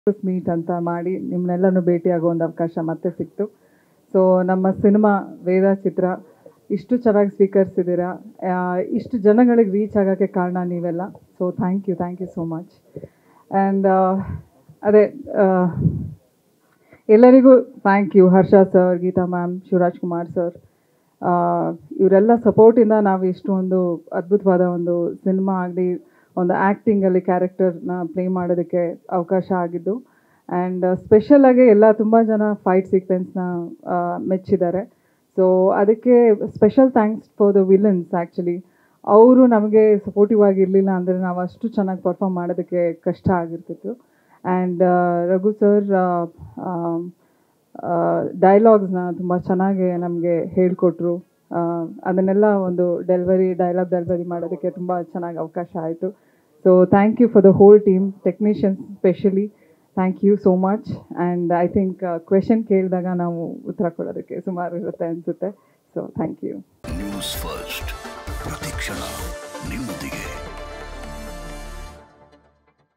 meet ಅಂತ ಮಾಡಿ ನಿಮ್ಮನ್ನೆಲ್ಲನೂ ಭೇಟಿಯಾಗೋ ಒಂದು ಅವಕಾಶ ಮತ್ತೆ ಸಿಕ್ತು ಸೊ ನಮ್ಮ ಸಿನಿಮಾ ವೇದ ಚಿತ್ರ ಇಷ್ಟು ಚೆನ್ನಾಗಿ ಸ್ವೀಕರಿಸಿದ್ದೀರಾ ಆ, ಇಷ್ಟು ಜನಗಳಿಗೆ ರೀಚ್ ಆಗೋಕ್ಕೆ ಕಾರಣ ನೀವೆಲ್ಲ so thank you thank you so much and ಅದೇ ಆ, ಎಲ್ಲರಿಗೂ thank you Harsha sir Geetha ma'am Shivaraj Kumar sir ಇವರೆಲ್ಲ ಸಪೋರ್ಟಿಂದ ನಾವು ಇಷ್ಟು ಒಂದು ಅದ್ಭುತವಾದ ಒಂದು ಸಿನಿಮಾ ಆಗಲಿ ಒಂದು ಆ್ಯಕ್ಟಿಂಗಲ್ಲಿ ಕ್ಯಾರೆಕ್ಟರ್ನ ಪ್ಲೇ ಮಾಡೋದಕ್ಕೆ ಅವಕಾಶ ಆಗಿದ್ದು ಆ್ಯಂಡ್ ಸ್ಪೆಷಲಾಗಿ ಎಲ್ಲ ತುಂಬ ಜನ ಫೈಟ್ ಸೀಕ್ವೆನ್ಸ್ನ ಮೆಚ್ಚಿದ್ದಾರೆ ಸೊ ಅದಕ್ಕೆ special thanks for the villains actually ಅವರು ನಮಗೆ ಸಪೋರ್ಟಿವ್ ಆಗಿರಲಿಲ್ಲ ಅಂದರೆ ನಾವು ಅಷ್ಟು ಚೆನ್ನಾಗಿ ಪರ್ಫಾರ್ಮ್ ಮಾಡೋದಕ್ಕೆ ಕಷ್ಟ ಆಗಿರ್ತಿತ್ತು ಆ್ಯಂಡ್ ರಘು ಸರ್ ಡೈಲಾಗ್ಸ್ನ ತುಂಬ ಚೆನ್ನಾಗಿ ನಮಗೆ ಹೇಳಿಕೊಟ್ರು ಅದನ್ನೆಲ್ಲ ಒಂದು ಡೆಲಿವರಿ ಡೈಲಾಗ್ ಡೆಲಿವರಿ ಮಾಡೋದಕ್ಕೆ ತುಂಬ ಚೆನ್ನಾಗಿ ಅವಕಾಶ ಆಯಿತು so thank you for the whole team technicians specially thank you so much and I think question ಕೇಳಿದಾಗ ನಾವು ಉತ್ತರ ಕೊಡೋದಕ್ಕೆ ಸುಮಾರು ಇರುತ್ತೆ ಅನಿಸುತ್ತೆ so thank you news first ಪ್ರತಿಕ್ಷಣ